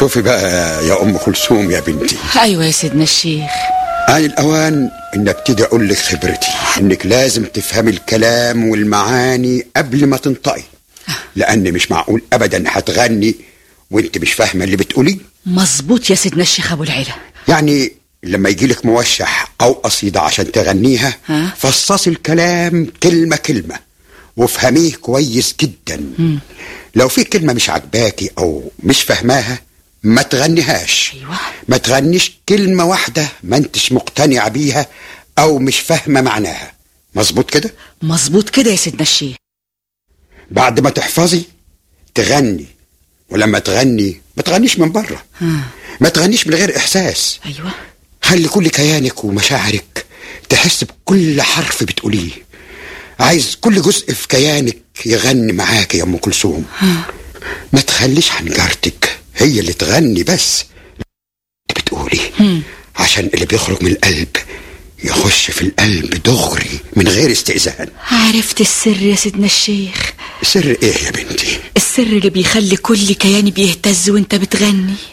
شوفي بقى يا ام كلثوم يا بنتي ايوه يا سيدنا الشيخ آن الأوان إن أبتدي أقول لك خبرتي إنك لازم تفهمي الكلام والمعاني قبل ما تنطقي لأن مش معقول أبدا هتغني وأنت مش فاهمة اللي بتقوليه مظبوط يا سيدنا الشيخ ابو العلا يعني لما يجيلك موشح أو قصيدة عشان تغنيها ها؟ فصصي الكلام كلمة كلمة وافهميه كويس جدا لو في كلمة مش عجباكي أو مش فاهماها ما تغنيهاش أيوة. ما تغنيش كلمة واحدة ما انتش مقتنع بيها أو مش فاهمة معناها مظبوط كده مظبوط كده يا سيدنا الشيخ بعد ما تحفظي تغني ولما تغني ما تغنيش من بره ما تغنيش من غير إحساس ايوه خلي كل كيانك ومشاعرك تحس بكل حرف بتقوليه عايز كل جزء في كيانك يغني معاك يا ام كلثوم ما تخليش حنجرتك هي اللي تغني بس انت بتقولي عشان اللي بيخرج من القلب يخش في القلب دغري من غير استئذان عرفت السر يا سيدنا الشيخ سر ايه يا بنتي السر اللي بيخلي كل كياني بيهتز وانت بتغني